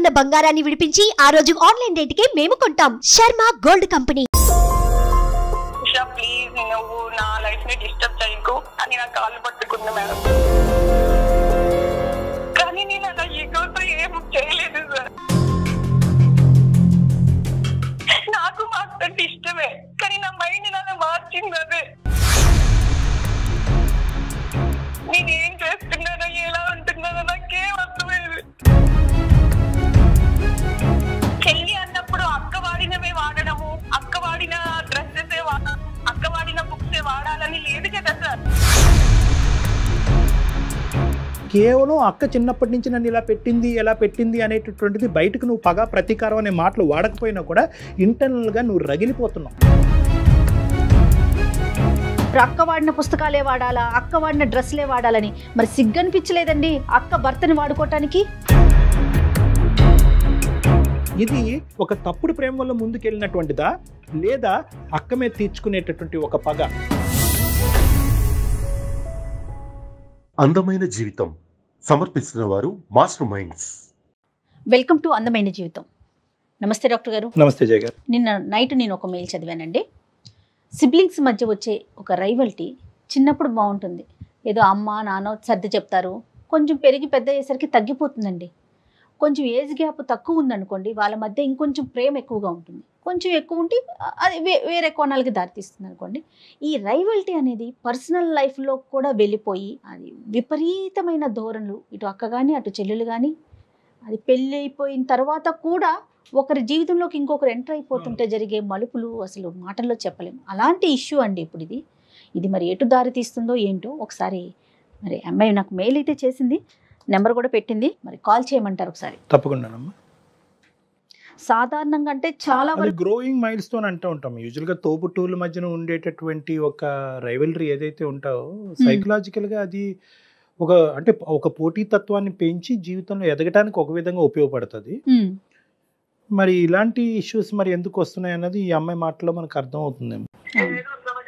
ఉన్న బంగారాన్ని విడిపించి ఆ రోజు ఆన్లైన్ రేటుకే మేము కొంటాం Sharma gold company Usha please నువ్వు నా లైఫ్ ని డిస్టర్బ్ చేయకు అని నా కాళ్ళు పట్టుకుంది మేడం కానీ నేను అలా ఈగోతో ఏం చేయలేదు సార్ నాకు మాత్రం ఇష్టమే కానీ నా మైండ్ నన్ను మార్చింది అదే నేనేం చేస్తున్నానో ఎలా ఉంటున్నానో నాకేం అర్థమైంది చెల్లి అన్నప్పుడు అక్క వాడినవే వాడడము అక్క వాడిన డ్రెస్సెస్ వాడడం అక్క వాడిన బుక్స్ వాడాలని లేదు కదా సార్ కేవలం అక్క చిన్నప్పటి నుంచి నన్ను ఇలా పెట్టింది ఎలా పెట్టింది అనేటటువంటిది బయటకు నువ్వు పగ ప్రతీకారం అనే మాటలు వాడకపోయినా కూడా ఇంటర్నల్గా నువ్వు రగిలిపోతున్నావు ఇప్పుడు అక్క వాడిన పుస్తకాలే వాడాలా అక్క వాడిన డ్రెస్లే వాడాలని మరి సిగ్గనిపించలేదండి అక్క భర్తని వాడుకోవటానికి ఇది ఒక తప్పుడు ప్రేమ వల్ల ముందుకెళ్ళినటువంటిదా లేదా అక్క మీద తీర్చుకునేటటువంటి ఒక పగ అందమైన జీవితం సమర్పిస్తున్న వారు మాస్టర్ మైండ్స్ వెల్కమ్ టు అందమైన జీవితం నమస్తే డాక్టర్ గారు నమస్తే జయ గారు నిన్న నైట్ నేను ఒక మెయిల్ చదివానండి సిబ్లింగ్స్ మధ్య వచ్చే ఒక రైవల్టీ చిన్నప్పుడు బాగుంటుంది ఏదో అమ్మ నాన్న సర్ది చెప్తారు కొంచెం పెరిగి పెద్ద అయ్యేసరికి తగ్గిపోతుందండి కొంచెం ఏజ్ గ్యాప్ తక్కువ ఉందనుకోండి వాళ్ళ మధ్య ఇంకొంచెం ప్రేమ ఎక్కువగా ఉంటుంది కొంచెం ఎక్కువ ఉంటే అది వే- వేరే కోణాలకి దారితీస్తుంది అనుకోండి ఈ రైవల్టీ అనేది పర్సనల్ లైఫ్లో కూడా వెళ్ళిపోయి అది విపరీతమైన ధోరణులు ఇటు అక్క కానీ అటు చెల్లెలు కానీ అది పెళ్ళి అయిపోయిన తర్వాత కూడా ఒకరి జీవితంలోకి ఇంకొకరు ఎంటర్ అయిపోతుంటే జరిగే మలుపులు అసలు మాటల్లో చెప్పలేము అలాంటి ఇష్యూ అండి ఇప్పుడు ఇది ఇది మరి ఎటు దారి తీస్తుందో ఏంటో ఒకసారి మరి అమ్మాయి నాకు మెయిల్ అయితే చేసింది నెంబర్ కూడా పెట్టింది మరి కాల్ చేయమంటారు ఒకసారి తప్పకుండానమ్మా సాధారణంగా అంటే చాలా అది వరకు గ్రోయింగ్ మైల్స్ తో అంటూ ఉంటాం యూజువల్ గా తోబుట్టువుల మధ్యన ఉండేటటువంటి ఒక రైవలరీ ఏదైతే ఉంటావో సైకలాజికల్ గా అది ఒక అంటే ఒక పోటీతత్వాన్ని పెంచి జీవితంలో ఎదగటానికి ఒక విధంగా ఉపయోగపడుతుంది ఉమ్, మరి ఇలాంటి ఇష్యూస్ మరి ఎందుకు వస్తున్నాయి అన్నది ఈ అమ్మాయి మాటలో మనకు అర్థం అవుతుందేమో అవును.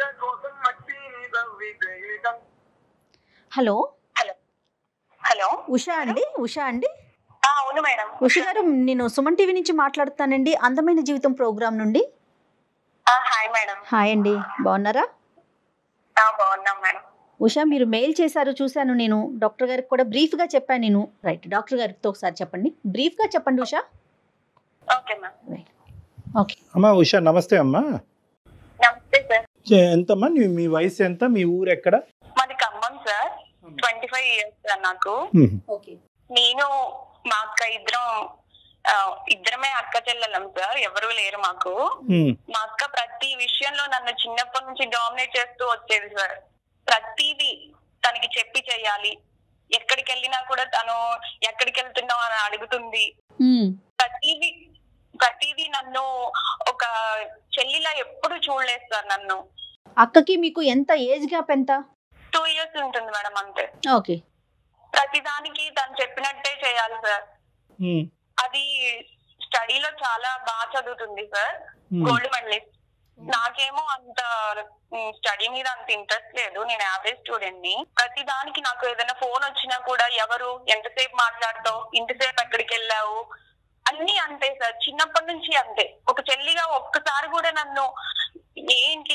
హలో హలో ఉషా అండి ఉషా అండి అవును మేడం ఉష గారు నేను సుమన్ టీవీ నుంచి మాట్లాడుతానండి అందమైన జీవితం ప్రోగ్రామ్ నుండి హాయ్ మేడం హాయ్ అండి బాగున్నారా బాగున్నాం మేడం ఉషా మీరు మెయిల్ చేశారు చూశాను నేను డాక్టర్ గారికి కూడా బ్రీఫ్గా చెప్పాను నేను రైట్ డాక్టర్ గారితో ఒకసారి చెప్పండి బ్రీఫ్గా చెప్పండి ఉషా ఓకే మ్యామ్ ఓకే అమ్మా ఉషా నమస్తే అమ్మా నమస్తే సార్ చే- ఎంతమ్మా నీ మీ వయసు ఎంత మీ ఊరు ఎక్కడ మాది Khammam sir twenty five years sir నాకు హ్మ్. ఓకే నేను మా అక్క ఇద్దరం ఆ, ఇద్దరమే అక్క చెల్లెలం సార్ ఎవరు లేరు మాకు హ్మ్. మా అక్క ప్రతి విషయంలో నన్ను చిన్నప్పటి నుంచి డామినేట్ చేస్తూ వచ్చేది సార్ ప్రతిదీ తనకి చెప్పి చెయ్యాలి ఎక్కడికి వెళ్ళినా కూడా తను ఎక్కడికి వెళ్తున్నావు అని అడుగుతుంది ప్రతిదీ ప్రతిదీ నన్ను ఒక చెల్లిలా ఎప్పుడు చూడలేదు సార్ నన్ను అక్కకి మీకు ఎంత ఏజ్ గ్యాప్ ఎంత టూ ఇయర్స్ ఉంటుంది మేడం అంతే ఓకే ప్రతిదానికి తను చెప్పినట్టే చేయాలి సార్ హ్మ్. అది స్టడీలో చాలా బాగా చదువుతుంది సార్ హ్మ్. గోల్డ్ మెడలిస్ట్ నాకేమో అంత స్టడీ మీద అంత ఇంట్రెస్ట్ లేదు నేను యావరేజ్ స్టూడెంట్ ని ప్రతి దానికి నాకు ఏదైనా ఫోన్ వచ్చినా కూడా ఎవరు ఎంతసేపు మాట్లాడతావు ఇంతసేపు ఎక్కడికి వెళ్ళావు అన్ని అంతే సార్ చిన్నప్పటి నుంచి అంతే ఒక చెల్లిగా ఒక్కసారి కూడా నన్ను ఏంటి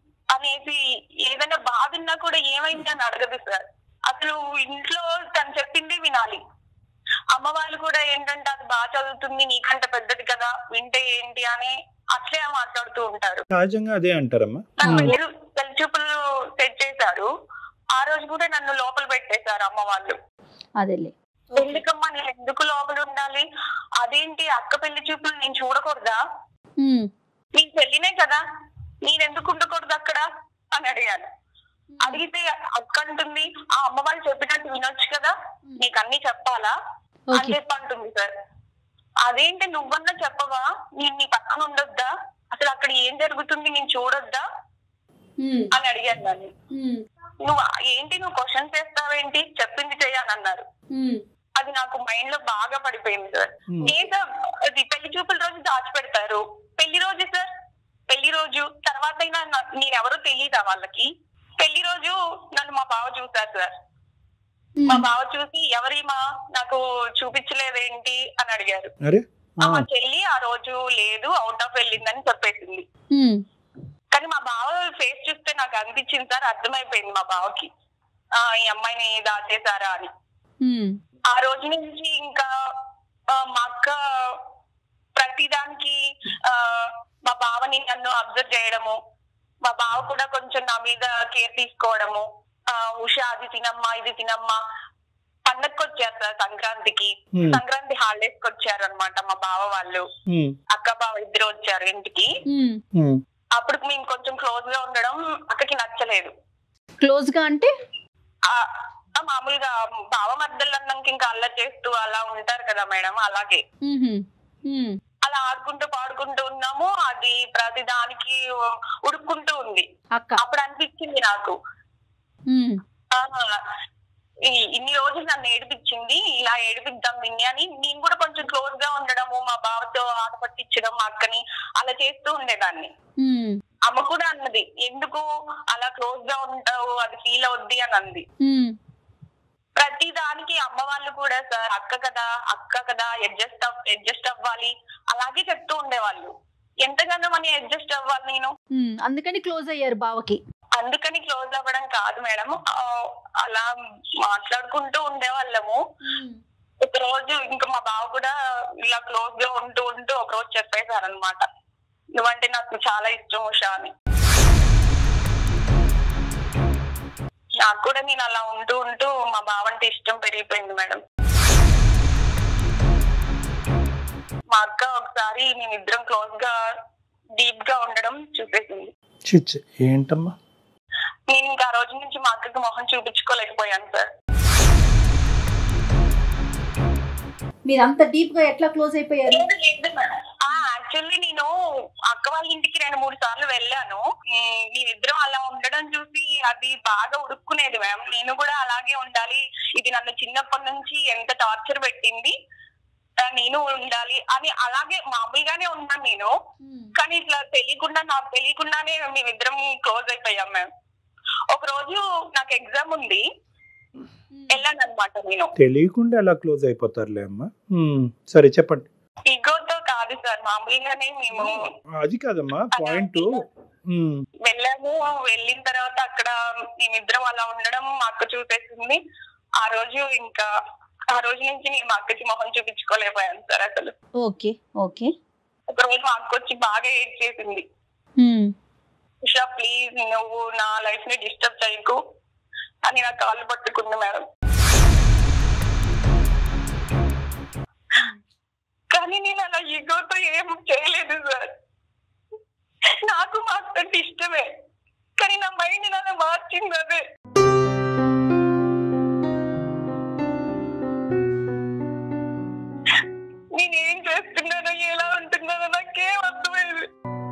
అనేసి ఏదైనా బాధ ఉన్నా కూడా ఏమైంది అని అడగదు సార్ అసలు ఇంట్లో తను చెప్పింది వినాలి అమ్మ వాళ్ళు కూడా ఏంటంటే అది బాగా చదువుతుంది నీకంటే పెద్దది కదా వింటే ఏంటి అని అట్లే మాట్లాడుతూ ఉంటారు సహజంగా అదే అంటారమ్మా నాకు పెళ్లి పెళ్లి చూపులు సెట్ చేశారు ఆ రోజు కూడా నన్ను లోపల పెట్టేశారు అమ్మ వాళ్ళు అదేలే ఎందుకమ్మా నేను ఎందుకు లోపల ఉండాలి అదేంటి అక్క పెళ్లి చూపులు నేను చూడకూడదా ఉమ్, నీ చెల్లినే కదా నేను ఎందుకు ఉండకూడదు అక్కడ అని అడిగాను అడిగితే అక్క అంటుంది ఆ అమ్మ వాళ్ళు చెప్పినట్టు వినొచ్చు కదా నీకు అన్ని చెప్పాలా అని ఓకే చెప్పి అంటుంది సార్ అదేంటి నువ్వన్నా చెప్పవా నేను నీ పక్కన ఉండొద్దా అసలు అక్కడ ఏం జరుగుతుంది నేను చూడొద్దా ఉమ్, అని అడిగాను దాన్ని ఉమ్, నువ్వు ఏంటి నువ్వు క్వశ్చన్ చేస్తావేంటి చెప్పింది చెయ్యాలన్నారు ఉమ్, అది నాకు మైండ్ లో బాగా పడిపోయింది సార్ Hmm. ఏ సార్ అది పెళ్లి చూపుల రోజు దాచిపెడతారు పెళ్లి రోజు సార్ పెళ్లి రోజు తర్వాత అయినా నా- నేనెవరో తెలియదా వాళ్ళకి పెళ్లి రోజు నన్ను మా బావ చూశారు సార్ మా బావ చూసి ఎవరిమా నాకు చూపించలేదేంటి అని అడిగారు అరే ఆ, ఆ, మా చెల్లి ఆ రోజు లేదు అవుట్ ఆఫ్ వెళ్ళిందని చెప్పేసింది ఉమ్, కానీ మా బావ ఫేస్ చూస్తే నాకు అనిపించింది సార్ అర్థమైపోయింది మా బావకి ఆ ఈ అమ్మాయిని దాచేశారా అని ఉమ్, ఆ రోజు నుంచి ఇంకా ఆ, మా అక్క ప్రతిదానికి ఆ, మా బావని నన్ను అబ్జర్వ్ చేయడము మా బావ కూడా కొంచెం నా మీద కేర్ తీసుకోవడము ఆ, ఉషా అది తినమ్మా ఇది తినమ్మా పండగకి వచ్చారు సార్ సంక్రాంతికి ఉమ్, సంక్రాంతి హాలిడేస్ కి వచ్చారు అనమాట మా బావ వాళ్ళు ఉమ్, అక్క బావ ఇద్దరు వచ్చారు ఇంటికి ఉమ్. ఉమ్. అప్పుడు మేము కొంచెం క్లోజ్ గా ఉండడం అక్కకి నచ్చలేదు క్లోజ్ గా అంటే ఆ ఆ మామూలుగా బావ మధ్యలో అన్నాక ఇంకా అల్లరి చేస్తూ అలా ఉంటారు కదా మేడం అలాగే ఉహు, ఉమ్, అలా ఆడుకుంటూ పాడుకుంటూ ఉన్నాము అది ప్రతి దానికి ఉడుక్కుంటూ ఉంది అక్క అప్పుడు అనిపించింది నాకు ఉమ్, ఆ, ఈ- ఇన్ని రోజులు నన్ను ఏడిపించింది ఇలా ఏడిపిద్దాం దీన్ని అని నేను కూడా కొంచెం క్లోజ్ గా ఉండడము మా బావతో ఆట పట్టించడం మా అక్కని అలా చేస్తూ ఉండేదాన్ని ఉమ్, అమ్మ కూడా అన్నది ఎందుకు అలా క్లోజ్ గా ఉంటావు అది ఫీల్ అవుద్ది అని అంది ఉమ్, ప్రతి దానికి అమ్మ వాళ్ళు కూడా సార్ అక్క కదా అక్క కదా అడ్జస్ట్ అడ్జస్ట్ అవ్వాలి అలాగే చెప్తూ ఉండేవాళ్ళు ఎంతగానో మనీ అడ్జస్ట్ అవ్వాలి నేను ఉమ్. అందుకని క్లోజ్ అయ్యారు బావకి అందుకని క్లోజ్ అవ్వడం కాదు మేడం ఆ, అలా మాట్లాడుకుంటూ ఉండేవాళ్ళము ఉమ్, ఒక రోజు ఇంకా మా బావ కూడా ఇలా క్లోజ్ గా ఉంటూ ఉంటూ ఒక రోజు చెప్పేశారనమాట నువ్వంటే నాకు చాలా ఇష్టం ఉషా అని నాకు కూడా నేను అలా ఉంటూ ఉంటూ మా బావ అంటే ఇష్టం పెరిగిపోయింది మేడం మా అక్క ఒకసారి మేమిద్దరం క్లోజ్ గా డీప్ గా ఉండడం చూసేసింది చిచ్చు ఏంటమ్మా నేను ఇంకా ఆ రోజు నుంచి మా అక్కకి మొహం చూపించుకోలేకపోయాను సార్ మీరు అంత డీప్ గా ఎట్లా క్లోజ్ అయిపోయారు యాక్చువల్లీ నేను అక్క వాళ్ళ ఇంటికి రెండు మూడు సార్లు వెళ్ళాను ఉమ్, మేమిద్దరం అలా ఉండడం చూసి అది బాగా ఉడుక్కునేది మ్యామ్ నేను కూడా అలాగే ఉండాలి ఇది నన్ను చిన్నప్పటి నుంచి ఎంత టార్చర్ పెట్టింది ఆ, నేను ఉండాలి అని అలాగే మామూలుగానే ఉన్నాను నేను ఉమ్, కానీ ఇట్లా తెలియకుండా నాకు తెలియకుండానే మేమిద్దరం క్లోజ్ అయిపోయాం మ్యామ్ ఒక రోజు నాకు ఎగ్జామ్ ఉంది ఉమ్. వెళ్ళాను అనమాట నేను తెలియకుండా ఎలా క్లోజ్ అయిపోతారులే అమ్మా ఉమ్, సరే చెప్పండి ఈగోతో కాదు సార్ మామూలుగానే మేము అది కాదమ్మా పాయింట్ వెళ్ళాము వెళ్ళిన తర్వాత అక్కడ మేమిద్దరం అలా ఉండడం మా అక్క చూసేసింది ఆ రోజు ఇంకా ఆ రోజు నుంచి నేను మా అక్కకి మొహం చూపించుకోలేకపోయాను సార్ అసలు ఓకే ఓకే ఒక రోజు మా అక్క వచ్చి బాగా ఏడ్ చేసింది ఉమ్, ఉషా ప్లీజ్ నువ్వు నా లైఫ్ ని డిస్టర్బ్ చేయకు అని నా కాళ్ళు పట్టుకుంది మేడం కానీ నేను అలా ఈగోతో ఏం చేయలేదు సార్ నాకు మా అక్క అంటే ఇష్టమే కానీ నా మైండ్ అలా మార్చింది అదే నేను ఏం చేస్తున్నానో ఎలా ఉంటున్నానో నాకేం అర్థమైంది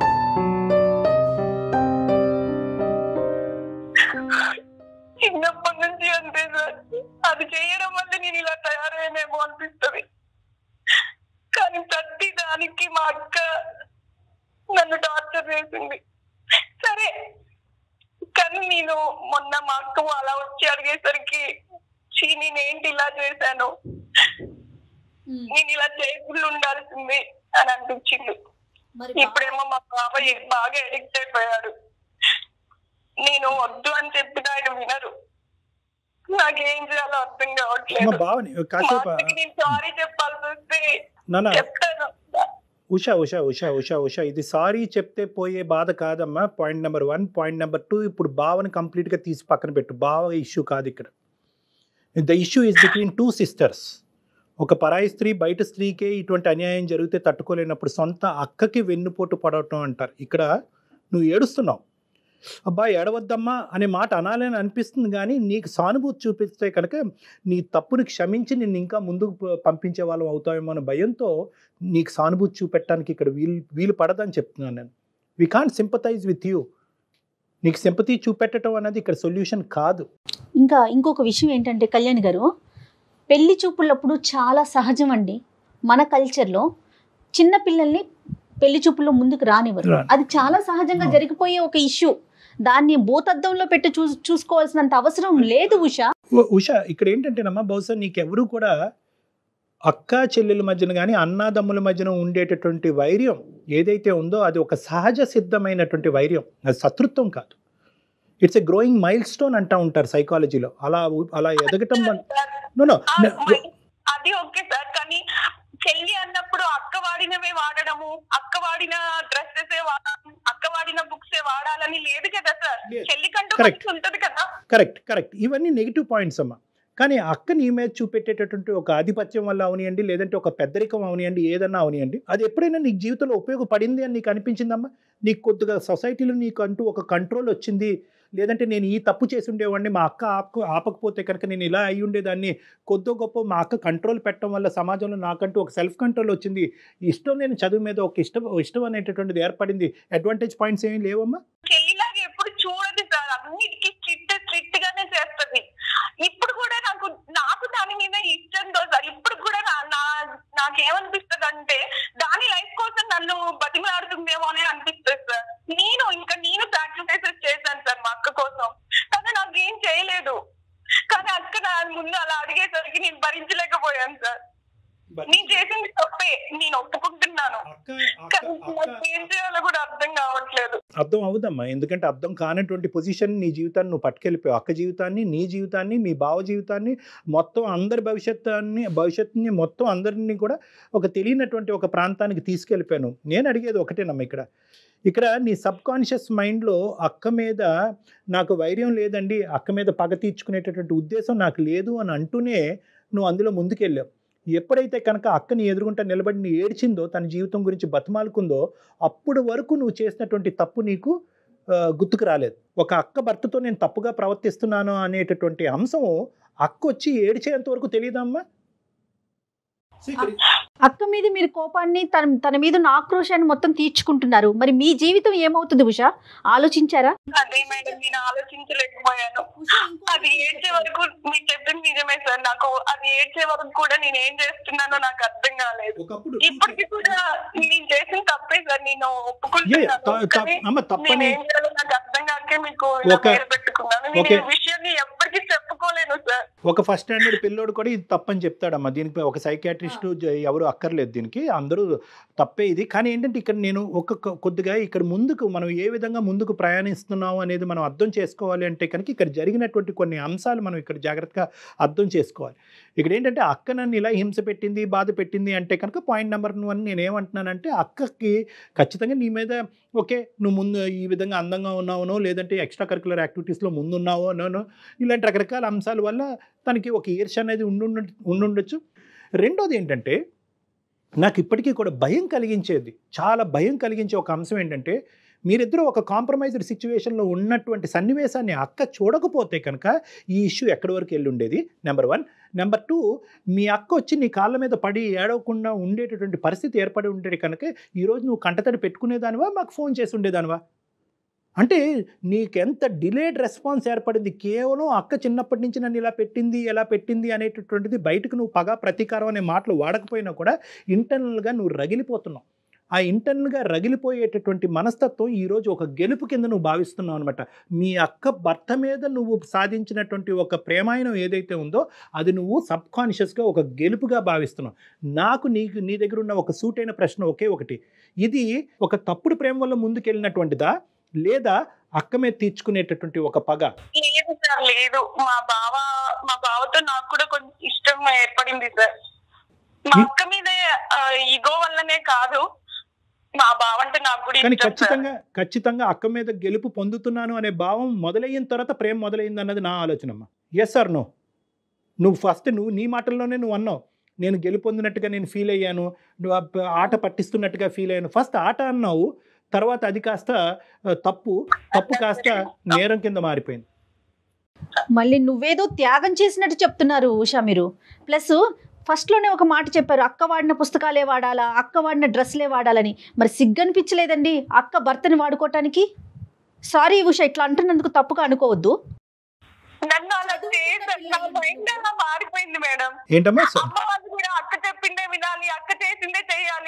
చిన్నప్పటి నుంచి అంతే సార్ అది చేయడం వల్ల నేను ఇలా తయారయ్యేమో అనిపిస్తుంది కానీ ప్రతి దానికి మా అక్క నన్ను టార్చర్ చేసింది సరే కానీ నేను మొన్న మా అక్క అలా వచ్చి అడిగేసరికి "ఛీ, నేనేంటి ఇలా చేశాను ఉమ్. నేను ఇలా చేయకుండా ఉండాల్సింది అని అనిపించింది మరి ఇప్పుడేమో మా బాబాయ్ బాగా ఎడిక్ట్ అయిపోయాడు నేను వద్దు అని చెప్పిన ఆయన వినరు నాకేం చేయాలో అర్థం అమ్మ కావట్లేదు బావని మా కాసేపు అక్కకి నేను సారీ చెప్పాల్సి వస్తే నాన్న చెప్తాను ఉషా ఉషా ఉషా ఉషా ఉషా ఇది సారీ చెప్తే పోయే బాధ కాదమ్మా point number one point number two ఇప్పుడు బావని కంప్లీట్గా తీసి పక్కన పెట్టు బావ ఇష్యూ కాదు ఇక్కడ the issue is between two sisters ఒక పరాయి స్త్రీ బయట స్త్రీకే ఇటువంటి అన్యాయం జరిగితే తట్టుకోలేనప్పుడు సొంత అక్కకి వెన్నుపోటు పడటం అంటారు ఇక్కడ నువ్వు ఏడుస్తున్నావు అబ్బా ఏడవద్దమ్మా అనే మాట అనాలని అనిపిస్తుంది కానీ నీకు సానుభూతి చూపిస్తే కనుక నీ తప్పుని క్షమించి నిన్ను ఇంకా ముందుకు ప- పంపించే వాళ్ళం అవుతామేమో అనే భయంతో నీకు సానుభూతి చూపెట్టడానికి ఇక్కడ వీలు వీలు పడదని చెప్తున్నాను నేను we can't sympathise with you నీకు సింపతి చూపెట్టడం అనేది ఇక్కడ సొల్యూషన్ కాదు ఇంకా ఇంకొక విషయం ఏంటంటే కళ్యాణ్ గారు పెళ్లి చూపులప్పుడు చాలా సహజం అండి మన కల్చర్లో చిన్న పిల్లల్ని పెళ్లి చూపుల్లో ముందుకు రానివ్వరు రాని. అది చాలా సహజంగా ఆ. జరిగిపోయే ఒక ఇష్యూ దాన్ని భూతద్దంలో పెట్టి చూ చూసుకోవాల్సినంత అవసరం లేదు ఉషా ఉ- ఉష ఇక్కడ ఏంటంటేనమ్మా బహుశా నీకెవరు కూడా అక్క చెల్లెల మధ్యన కానీ అన్నాదమ్ముల మధ్యన ఉండేటటువంటి వైర్యం ఏదైతే ఉందో అది ఒక సహజ సిద్ధమైనటువంటి వైర్యం అది శత్రుత్వం కాదు it's a growing milestone అంటా ఉంటారు సైకాలజీలో అలా ఉ- అలా ఎదగటం వల్ల నో నో ఆ, మరి అది ఓకే సార్ కానీ చెల్లి అన్నప్పుడు అక్క వాడినవే వాడడము అక్క వాడిన డ్రెస్సెస్ వాడడం అక్క వాడిన బుక్స్ వాడాలని లేదు కదా సార్ లేదు. చెల్లికంటూ Correct. మనసు ఉంటది కదా కరెక్ట్ కరెక్ట్ ఇవన్నీ నెగిటివ్ పాయింట్స్ అమ్మా కానీ అక్క నీ మీద చూపెట్టేటటువంటి ఒక ఆధిపత్యం వల్ల అవనియండి లేదంటే ఒక పెద్దరికం అవనియండి ఏదన్నా అవనియండి అది ఎప్పుడైనా నీకు జీవితంలో ఉపయోగపడింది అని నీకు అనిపించిందమ్మా నీకు కొద్దిగా సొసైటీలో నీకు అంటూ ఒక కంట్రోల్ వచ్చింది లేదంటే నేను ఈ తప్పు చేసి ఉండేవాడిని మా అక్క ఆపక ఆపకపోతే కనుక నేను ఇలా అయి ఉండేదాన్ని కొద్దో గొప్ప మా అక్క కంట్రోల్ పెట్టడం వల్ల సమాజంలో నాకంటూ ఒక సెల్ఫ్ కంట్రోల్ వచ్చింది ఇష్టం లేని చదువు మీద ఒక ఇష్టం ఇష్టం అనేటటువంటిది ఏర్పడింది అడ్వాంటేజ్ పాయింట్స్ ఏమీ లేవమ్మా చెల్లిలాగా ఎప్పుడు చూడదు సార్ అన్నిటికీ స్ట్రిక్ట్ స్ట్రిక్ట్ గానే చేస్తది ఇప్పుడు కూడా నాకు నాకు దాని మీద ఇష్టంతో సార్ ఇప్పుడు కూడా నా నా- నాకేమనిపిస్తుంది అంటే దాని లైఫ్ కోసం నన్ను బతిమలాడుతుందేమో అని అనిపిస్తుంది సార్ నేను ఇంకా నేను సాక్రిఫైసెస్ చేశాను సార్ మా అక్క కోసం కానీ నాకేం చేయలేదు కానీ అక్క నా ముందు అలా అడిగేసరికి నేను భరించలేకపోయాను సార్ నేను చేసింది తప్పే నేను ఒప్పుకుంటున్నాను అక్క అక్క కానీ అక్క నాకు ఏం చేయాలో కూడా అర్థం కావట్లేదు అర్థం అవుదమ్మా ఎందుకంటే అర్థం కానటువంటి పొజిషన్ నీ జీవితాన్ని నువ్వు పట్టుకెళ్ళిపోయావు అక్క జీవితాన్ని నీ జీవితాన్ని మీ బావ జీవితాన్ని మొత్తం అందరి భవిష్యత్తుని భవిష్యత్తుని మొత్తం అందరినీ కూడా ఒక తెలియనటువంటి ఒక ప్రాంతానికి తీసుకెళ్ళిపోయాను నేను అడిగేది ఒకటేనమ్మా ఇక్కడ ఇక్కడ నీ సబ్ కాన్షియస్ మైండ్లో అక్క మీద నాకు వైర్యం లేదండి అక్క మీద పగ తీర్చుకునేటటువంటి ఉద్దేశం నాకు లేదు అని అంటూనే నువ్వు అందులో ముందుకెళ్ళావు ఎప్పుడైతే కనుక అక్కని ఎదురుగుంటా నిలబడి నీ ఏడ్చిందో తన జీవితం గురించి బతిమాలుకుందో అప్పుడు వరకు నువ్వు చేసినటువంటి తప్పు నీకు ఆ, గుర్తుకు రాలేదు ఒక అక్క భర్తతో నేను తప్పుగా ప్రవర్తిస్తున్నాను అనేటటువంటి అంశం అక్క వచ్చి ఏడిచేంత వరకు తెలియదమ్మా అక్క మీద మీరు కోపాన్ని తన తన మీద ఉన్న ఆక్రోశాన్ని మొత్తం తీర్చుకుంటున్నారు మరి మీ జీవితం ఏమవుతుంది ఉషా ఆలోచించారా అదే మేడం నేను ఆలోచించలేకపోయాను అది ఏడ్చే వరకు మీరు చెప్పింది నిజమే సార్ నాకు అది ఏడ్చే వరకు కూడా నేను ఏం చేస్తున్నానో నాకు అర్థం కాలేదు ఒకప్పుడు ఇప్పటికి కూడా నేను చేసిన తప్పే సార్ నేను ఏ, ఒప్పుకుంటున్నాను త- త- కానీ అమ్మ నేను తప్పని ఏం చేయాలో నాకు అర్థం కాకే మీకు ఇలా ఒక- పేరు పెట్టుకున్నాను నేను ఓకే. ఈ విషయాన్ని ఎప్పటికీ చెప్పుకోలేను సార్ ఒక ఫస్ట్ స్టాండర్డ్ పిల్లోడు కూడా ఇది తప్పని చెప్తాడమ్మా దీనికి ఒక సైకాట్రిస్ట్ ఎవరు అక్కర్లేదు దీనికి అందరూ తప్పే ఇది కానీ ఏంటంటే ఇక్కడ నేను ఒక కొ- కొద్దిగా ఇక్కడ ముందుకు మనం ఏ విధంగా ముందుకు ప్రయాణిస్తున్నాం అనేది మనం అర్థం చేసుకోవాలి అంటే కనుక ఇక్కడ జరిగినటువంటి కొన్ని అంశాలు మనం ఇక్కడ జాగ్రత్తగా అర్థం చేసుకోవాలి ఇక్కడ ఏంటంటే అక్క నన్ను ఇలా హింస పెట్టింది బాధ పెట్టింది అంటే కనుక పాయింట్ నెంబర్ వన్ నేను ఏమంటున్నానంటే అక్కకి ఖచ్చితంగా నీ మీద ఓకే నువ్వు ముందు ఈ విధంగా అందంగా ఉన్నావునో లేదంటే ఎక్స్ట్రా కరికులర్ యాక్టివిటీస్లో ముందున్నావో నోనో ఇలాంటి రకరకాల అంశాల వల్ల తనకి ఒక ఈర్ష అనేది ఉండు ఉండుండొచ్చు రెండోది ఏంటంటే నాకు ఇప్పటికీ కూడా భయం కలిగించేది చాలా భయం కలిగించే ఒక అంశం ఏంటంటే మీరిద్దరూ ఒక కాంప్రమైజ్డ్ సిచ్యువేషన్లో ఉన్నటువంటి సన్నివేశాన్ని అక్క చూడకపోతే కనుక ఈ ఇష్యూ ఎక్కడి వరకు వెళ్ళి ఉండేది నెంబర్ వన్ నెంబర్ టూ మీ అక్క వచ్చి నీ కాళ్ళ మీద పడి ఏడవకుండా ఉండేటటువంటి పరిస్థితి ఏర్పడి ఉండేది కనుక ఈరోజు నువ్వు కంటతడి పెట్టుకునేదానివా మాకు ఫోన్ చేసి ఉండేదానివా అంటే నీకెంత డిలేడ్ రెస్పాన్స్ ఏర్పడింది కేవలం అక్క చిన్నప్పటి నుంచి నన్ను ఇలా పెట్టింది ఎలా పెట్టింది అనేటటువంటిది బయటకు నువ్వు పగ ప్రతీకారం అనే మాటలు వాడకపోయినా కూడా ఇంటర్నల్గా నువ్వు రగిలిపోతున్నావు ఆ ఇంటర్నల్గా రగిలిపోయేటటువంటి మనస్తత్వం ఈరోజు ఒక గెలుపు కింద నువ్వు భావిస్తున్నావు అనమాట మీ అక్క భర్త మీద నువ్వు సాధించినటువంటి ఒక ప్రేమాయణం ఏదైతే ఉందో అది నువ్వు సబ్ కాన్షియస్గా ఒక గెలుపుగా భావిస్తున్నావు నాకు నీకు నీ దగ్గర ఉన్న ఒక సూటైన ప్రశ్న ఒకే ఒకటి ఇది ఒక తప్పుడు ప్రేమ వల్ల ముందుకెళ్ళినటువంటిదా లేదా అక్క మీద తీర్చుకునేటటువంటి ఒక పగ లేదు సార్ లేదు మా బావ మా బావతో నాకు కూడా కొంచెం ఇష్టం ఏర్పడింది సార్ మా ఈ- అక్క మీద ఈగో వల్లనే కాదు మా బావ అంటే నాకు కూడా కానీ ఇష్టం సార్ ఖచ్చితంగా ఖచ్చితంగా అక్క మీద గెలుపు పొందుతున్నాను అనే భావం మొదలైన తర్వాత ప్రేమ మొదలైంది అన్నది నా ఆలోచనమ్మా ఎస్ ఆర్ నో నువ్వు ఫస్ట్ నువ్వు నీ మాటల్లోనే నువ్వు అన్నావు నేను గెలుపొందినట్టుగా నేను ఫీల్ అయ్యాను నువ్వు ఆ ప- ఆట పట్టిస్తున్నట్టుగా ఫీల్ అయ్యాను ఫస్ట్ ఆట అన్నావు తర్వాత అది కాస్త ఆ, తప్పు తప్పు కాస్త నేరం కింద మారిపోయింది మళ్ళీ నువ్వేదో త్యాగం చేసినట్టు చెప్తున్నారు ఉషా మీరు ప్లస్ ఫస్ట్లోనే ఒక మాట చెప్పారు అక్క వాడిన పుస్తకాలే వాడాలా అక్క వాడిన డ్రెస్లే వాడాలని మరి సిగ్గు అనిపించలేదండి అక్క భర్తని వాడుకోవటానికి సారీ ఉషా ఇట్లా అంటున్నందుకు తప్పుగా అనుకోవద్దు నన్ను అలా చేశారు నా మైండ్ అలా మారిపోయింది మేడం ఏంటమ్మా స- అమ్మ వాళ్ళు కూడా అక్క చెప్పిందే వినాలి అక్క చేసిందే చేయాలి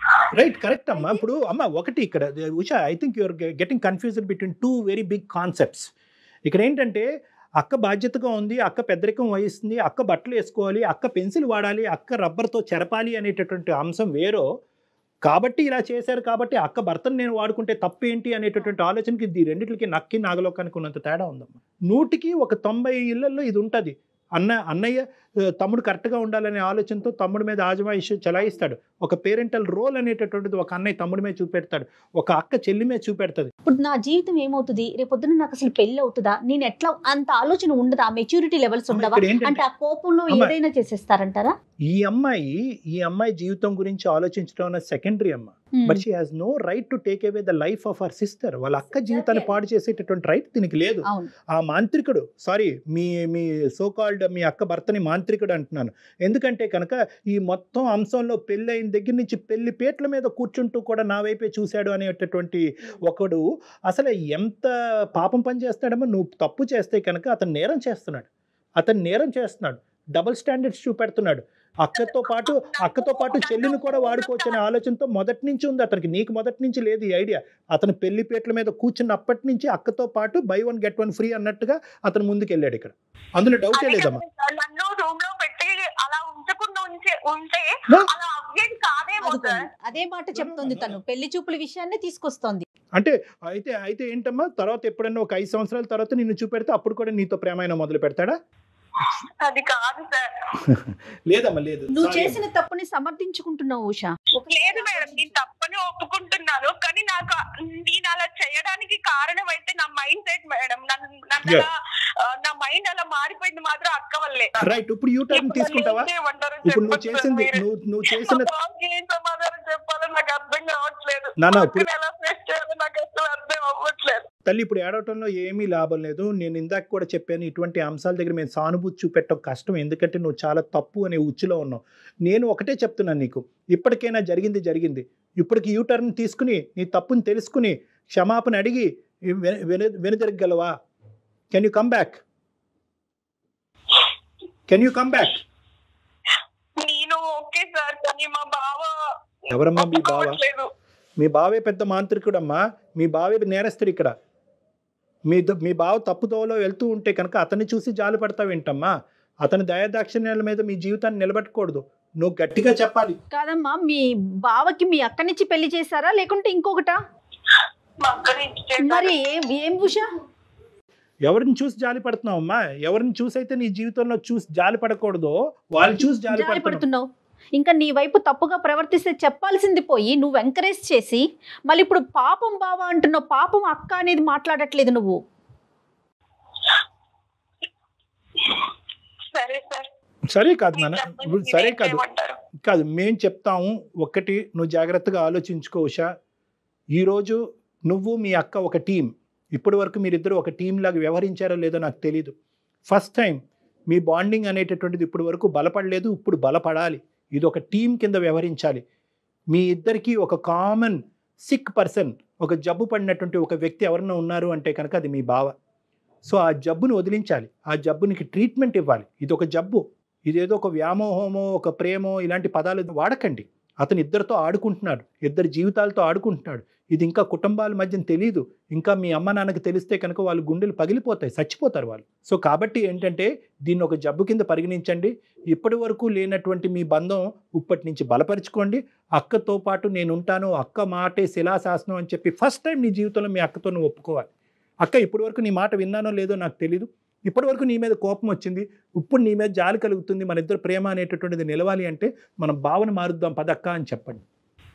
రైట్ కరెక్ట్ అమ్మా ఇప్పుడు అమ్మ ఒకటి ఇక్కడ Usha I think you're getting confused between two very big concepts ఇక్కడ ఏంటంటే అక్క బాధ్యతగా ఉంది అక్క పెద్దరికం వహిస్తుంది అక్క బట్టలు వేసుకోవాలి అక్క పెన్సిల్ వాడాలి అక్క రబ్బర్తో చెరపాలి అనేటటువంటి అంశం వేరో కాబట్టి ఇలా చేశారు కాబట్టి అక్క భర్తను నేను వాడుకుంటే తప్పు ఏంటి అనేటటువంటి ఆలోచనకి ఈ రెండిటికి నక్కి నాగలోకానికి ఉన్నంత తేడా ఉందమ్మా నూటికి ఒక తొంభై ఇళ్లలో ఇది ఉంటుంది అన్న అన్నయ్య ఆ, తమ్ముడు కరెక్ట్గా ఉండాలనే ఆలోచనతో తమ్ముడి మీద ఆజమాయిష్ చలాయిస్తాడు ఒక పేరెంటల్ రోల్ అనేటటువంటిది ఒక అన్నయ్య తమ్ముడి మీద చూపెడతాడు ఒక అక్క చెల్లి మీద చూపెడతాది ఇప్పుడు నా జీవితం ఏమవుతుంది రేపొద్దున నాకు అసలు పెళ్లి అవుతుందా నేను ఎట్లా అంత ఆలోచన ఉండదా మెచ్యూరిటీ లెవెల్స్ అమ్మ, ఉండవా ఇక్కడ ఏంటంటే అంటే ఆ కోపంలో అమ్మ. ఏదైనా చేసేస్తారంటారా ఈ అమ్మాయి ఈ అమ్మాయి జీవితం గురించి ఆలోచించడం అన్న సెకండరీ అమ్మ Hmm. But she has no right to take away the life of our sister వాళ్ళ అక్క జీవితాన్ని పాడు చేసేటటువంటి రైట్ దీనికి లేదు అవును ఆ మాంత్రికుడు సారీ మీ మీ సో కాల్డ్ మీ అక్క భర్తని మాంత్రికుడు అంటున్నాను ఎందుకంటే కనుక ఈ మొత్తం అంశంలో పెళ్ళి అయిన దగ్గర నుంచి పెళ్లి పేట్ల మీద కూర్చుంటూ కూడా నా వైపే చూశాడు అనేటటువంటి ఒకడు అసలు ఎంత పాపం పని చేస్తాడమో నువ్వు తప్పు చేస్తే కనుక అతను నేరం చేస్తున్నాడు అతను నేరం చేస్తున్నాడు డబుల్ స్టాండర్డ్స్ చూపెడుతున్నాడు అక్కతో పాటు అక్కతో పాటు చెల్లిని కూడా వాడుకోవచ్చు అనే ఆలోచనతో మొదటి నుంచి ఉంది అతనికి నీకు మొదటి నుంచి లేదు ఈ ఐడియా అతను పెళ్లి పీటల మీద కూర్చున్నప్పటి నుంచి అక్కతో పాటు buy one get one free అన్నట్టుగా అతను ముందుకు వెళ్ళాడు ఇక్కడ అందులో డౌటే అదే లేదమ్మా కదా సార్, నన్ను రూమ్ లో పెట్టి అలా ఉంచకుండా ఉంచే ఉంటే No. అలా అవ్వేది కాదేమో అదిగోండి. సార్ అదే మాట చెప్తుంది తను పెళ్లి చూపుల విషయాన్ని తీసుకొస్తోంది అంటే అయితే అయితే ఏంటమ్మా తర్వాత ఎప్పుడన్నా ఒక ఐదు సంవత్సరాల తర్వాత నిన్ను చూపెడితే అప్పుడు కూడా నీతో ప్రేమైన మొదలు పెడతాడా అది కాదు సార్ లేదమ్మా లేదు నువ్వు Sorry చేసిన తప్పుని సమర్థించుకుంటున్నావు ఉషా లేదు మేడం నేను తప్పని ఒప్పుకుంటున్నాను కానీ నాకు నేను అలా చేయడానికి కారణం అయితే నా మైండ్ సెట్ మేడం నన్ను నన్ను Yeah. అలా, ఆ, నా మైండ్ అలా మారిపోయింది మాత్రం అక్క వల్లే రైట్ ఇప్పుడు యూ టర్న్ ఇప్పుడు తీసుకుంటావా నన్ను ఏం చేయమంటారో ఇప్పుడు నువ్వు చెప్పండి సార్ చేసింది మీరే. నువ్వు నువ్వు చేసిన మా బావకి ఏం సమాధానం చెప్పాలో నాకు అర్థం కావట్లేదు నాన్న, మా ఇప్పుడు- అక్కని ఎలా ఫేస్ చేయాలో నాకు అసలు అర్థం అవ్వట్లేదు తల్లి ఇప్పుడు ఏడవటంలో ఏమీ లాభం లేదు నేను ఇందాక కూడా చెప్పాను ఇటువంటి అంశాల దగ్గర మేము సానుభూతి చూపెట్టడం కష్టం ఎందుకంటే నువ్వు చాలా తప్పు అనే ఉచ్చులో ఉన్నావు నేను ఒకటే చెప్తున్నాను నీకు ఇప్పటికైనా జరిగింది జరిగింది ఇప్పటికి యూ టర్న్ తీసుకుని నీ తప్పుని తెలుసుకుని క్షమాపణ అడిగి వెన వెన- వెనుదిరగలవా can you come back can you come back నేను ఓకే సార్ కానీ మా బావ ఎవరమ్మా మీ బావ ఒప్పుకోవట్లేదు. మీ బావే పెద్ద మాంత్రికుడమ్మా మీ బావే నేరస్తుడు ఇక్కడ మీ ద- మీ బావ తప్పుదోవలో వెళ్తూ ఉంటే కనుక అతన్ని చూసి జాలి పడతావేంటమ్మా అతని దయాదాక్షిణ్యాల మీద మీ జీవితాన్ని నిలబెట్టకూడదు నువ్వు గట్టిగా చెప్పాలి కాదమ్మా మీ బావకి మీ అక్కనిచ్చి పెళ్లి చేశారా లేకుంటే ఇంకొకటా మా అక్కని ఇచ్చేసారు. మరి ఏం ఏం ఉషా ఎవరిని చూసి జాలి పడుతున్నావమ్మా ఎవరిని చూసి అయితే నీ జీవితంలో చూసి జాలి పడకూడదో వాళ్ళని చూసి జాలి జాలి పడుతున్నావు పడుతున్నావు ఇంకా నీ వైపు తప్పుగా ప్రవర్తిస్తే చెప్పాల్సింది పోయి నువ్వు ఎంకరేజ్ చేసి మళ్ళీ ఇప్పుడు పాపం బావ అంటున్నావు పాపం అక్క అనేది మాట్లాడట్లేదు నువ్వు సరే సార్ సరే కాదు మీరు నాన్న చెప్పండి, ఇప్పుడు సరే మీరేం కాదు చేయమంటారు? కాదు మేం చెప్తాము ఒక్కటి నువ్వు జాగ్రత్తగా ఆలోచించుకో ఉషా ఈరోజు నువ్వు మీ అక్క ఒక టీం ఇప్పటి వరకు మీరిద్దరు ఒక టీం లాగా వ్యవహరించారో లేదో నాకు తెలియదు ఫస్ట్ టైం మీ బాండింగ్ అనేటటువంటిది ఇప్పటి వరకు బలపడలేదు ఇప్పుడు బలపడాలి ఇది ఒక టీం కింద వ్యవహరించాలి మీ ఇద్దరికి ఒక కామన్ సిక్ పర్సన్ ఒక జబ్బు పడినటువంటి ఒక వ్యక్తి ఎవరన్నా ఉన్నారు అంటే కనుక అది మీ బావ సో ఆ జబ్బును వదిలించాలి ఆ జబ్బునికి ట్రీట్మెంట్ ఇవ్వాలి ఇది ఒక జబ్బు ఇదేదో ఒక వ్యామోహమో ఒక ప్రేమో ఇలాంటి పదాలు వాడకండి అతను ఇద్దరితో ఆడుకుంటున్నాడు ఇద్దరి జీవితాలతో ఆడుకుంటున్నాడు ఇది ఇంకా కుటుంబాల మధ్య తెలియదు ఇంకా మీ అమ్మ నాన్నకి తెలిస్తే కనుక వాళ్ళు గుండెలు పగిలిపోతాయి చచ్చిపోతారు వాళ్ళు సో కాబట్టి ఏంటంటే దీన్ని ఒక జబ్బు కింద పరిగణించండి ఇప్పటి వరకు లేనటువంటి మీ బంధం ఇప్పటి నుంచి బలపరుచుకోండి అక్కతో పాటు నేను ఉంటాను అక్క మాటే శిలాశాసనం అని చెప్పి ఫస్ట్ టైం నీ జీవితంలో మీ అక్కతో నువ్వు ఒప్పుకోవాలి అక్క ఇప్పటి వరకు నీ మాట విన్నానో లేదో నాకు తెలీదు ఇప్పటి వరకు నీ మీద కోపం వచ్చింది ఇప్పుడు నీ మీద జాలి కలుగుతుంది మన ఇద్దరు ప్రేమ అనేటటువంటిది నిలవాలి అంటే మనం భావన మారుద్దాం పదక్క అని చెప్పండి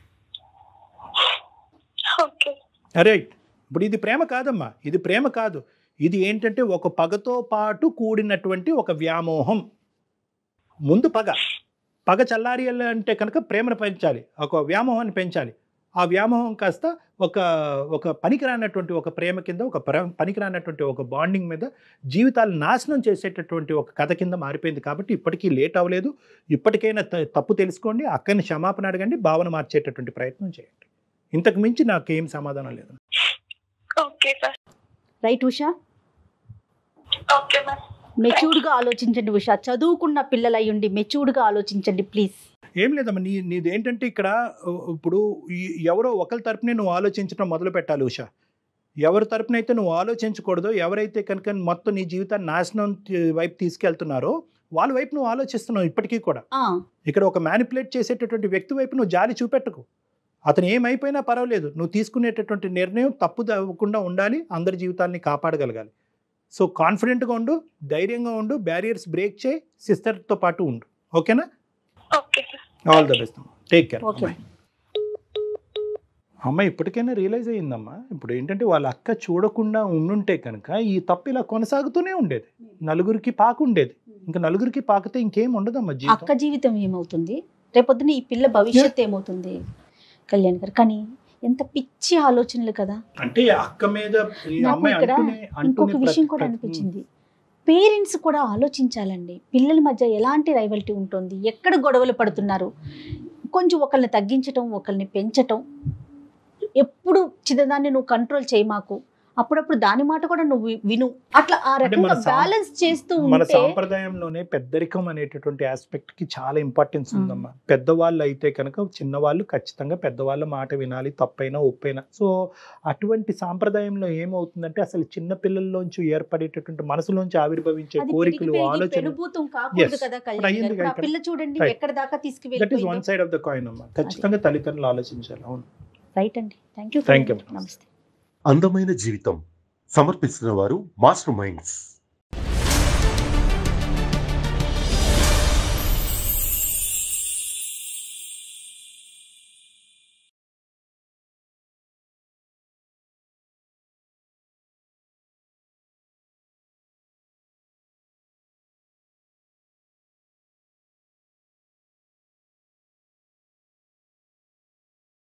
ఓకే అరే ఇప్పుడు ఇది ప్రేమ కాదమ్మా ఇది ప్రేమ కాదు ఇది ఏంటంటే ఒక పగతో పాటు కూడినటువంటి ఒక వ్యామోహం ముందు పగ పగ చల్లారి అంటే కనుక ప్రేమను పెంచాలి ఒక వ్యామోహాన్ని పెంచాలి ఆ వ్యామోహం కాస్త ఒక ఒక పనికిరానటువంటి ఒక ప్రేమ కింద ఒక ప్ర- పనికిరానటువంటి ఒక బాండింగ్ మీద జీవితాలు నాశనం చేసేటటువంటి ఒక కథ కింద మారిపోయింది కాబట్టి ఇప్పటికీ లేట్ అవ్వలేదు ఇప్పటికైనా త- తప్పు తెలుసుకోండి అక్కని క్షమాపణ అడగండి భావన మార్చేటటువంటి ప్రయత్నం చేయండి ఇంతకు మించి నాకేం సమాధానం లేదు okay sir right Usha okay ma'am మెచ్యూర్డ్గా ఆలోచించండి ఉషా చదువుకున్న పిల్లలు అయ్యుండి మెచ్యూర్డ్గా ఆలోచించండి ప్లీజ్ ఏం లేదమ్మా నీ నీదేంటంటే ఇక్కడ ఉ- ఇప్పుడు ఈ- ఎవరో ఒకరి తరపునే నువ్వు ఆలోచించడం మొదలు పెట్టాలి ఉషా ఎవరి తరపున అయితే నువ్వు ఆలోచించకూడదో ఎవరైతే కనుక మొత్తం నీ జీవితాన్ని నాశనం తి- వైపు తీసుకెళ్తున్నారో వాళ్ళ వైపు నువ్వు ఆలోచిస్తున్నావు ఇప్పటికీ కూడా ఇక్కడ ఒక మ్యానిపులేట్ చేసేటటువంటి వ్యక్తి వైపు నువ్వు జాలి చూపెట్టకు అతను ఏమైపోయినా పర్వాలేదు నువ్వు తీసుకునేటటువంటి నిర్ణయం తప్పు అవ్వకుండా ఉండాలి అందరి జీవితాల్ని కాపాడగలగాలి సో కాన్ఫిడెంట్గా ఉండు ధైర్యంగా ఉండు బ్యారియర్స్ బ్రేక్ చేయి సిస్టర్తో పాటు ఉండు ఓకేనా okay all the best take care okay అమ్మ ఇప్పటికైనా రియలైజ్ అయ్యిందమ్మా ఇప్పుడు ఏంటంటే వాళ్ళ అక్క చూడకుండా ఉండుంటే కనుక ఈ తప్పు ఇలా కొనసాగుతూనే ఉండేది నలుగురికి పాకు ఉండేది ఇంకా నలుగురికి పాకితే ఇంకేం ఉండదమ్మా అక్క జీవితం జీవితం ఏమవుతుంది రేపొద్దున ఈ పిల్ల భవిష్యత్తు ఏమవుతుంది కళ్యాణ్ గారు కానీ ఎంత పిచ్చి ఆలోచనలు కదా అంటే అక్క మీద ఈ నాకు అమ్మాయి ఇక్కడ అంటూనే ఇంకొక అంటూనే విషయం ప్రతి- కూడా ప్రతి- అనిపించింది పేరెంట్స్ కూడా ఆలోచించాలండి పిల్లల మధ్య ఎలాంటి రైవల్టీ ఉంటుంది ఎక్కడ గొడవలు పడుతున్నారు కొంచెం ఒకరిని తగ్గించటం ఒకరిని పెంచటం ఎప్పుడు చిన్నదాన్ని నువ్వు కంట్రోల్ చేయి మాకు అప్పుడప్పుడు దాని మాట కూడా నువ్వు వి- విను అట్లా ఆ అంటే రకంగా మన సాం- బ్యాలెన్స్ చేస్తూ మన ఉంటే సాంప్రదాయంలోనే పెద్దరికం అనేటటువంటి ఆస్పెక్ట్ కి చాలా ఇంపార్టెన్స్ ఉందమ్మా పెద్దవాళ్ళు అయితే కనుక చిన్నవాళ్ళు ఖచ్చితంగా పెద్దవాళ్ళ మాట వినాలి తప్పైనా ఒప్పైనా సో అటువంటి సాంప్రదాయంలో ఏమవుతుందంటే అసలు చిన్న పిల్లల్లోంచి ఏర్పడేటటువంటి మనసులోంచి ఆవిర్భవించే అది కోరికలు పెరిగి పెరిగి ఆలోచనలు పెనుభూతం కాకూడదు Yes. కదా ఇప్పుడు కళ్యాణ్ అయ్యింది గారు ఇప్పుడు ఆ ఇక్కడ. పిల్ల చూడండి Right. ఎక్కడ దాకా దట్ ఈస్ వన్ తీసుకువెళ్ళిపోయిందో సైడ్ ఆఫ్ ద కాయిన్ అమ్మా ఖచ్చితంగా తల్లిదండ్రులు ఆలోచించాలి అవును రైట్ అండి థ్యాంక్ యూ Thank you. నమస్తే అందమైన జీవితం సమర్పిస్తున్న వారు మాస్టర్ మైండ్స్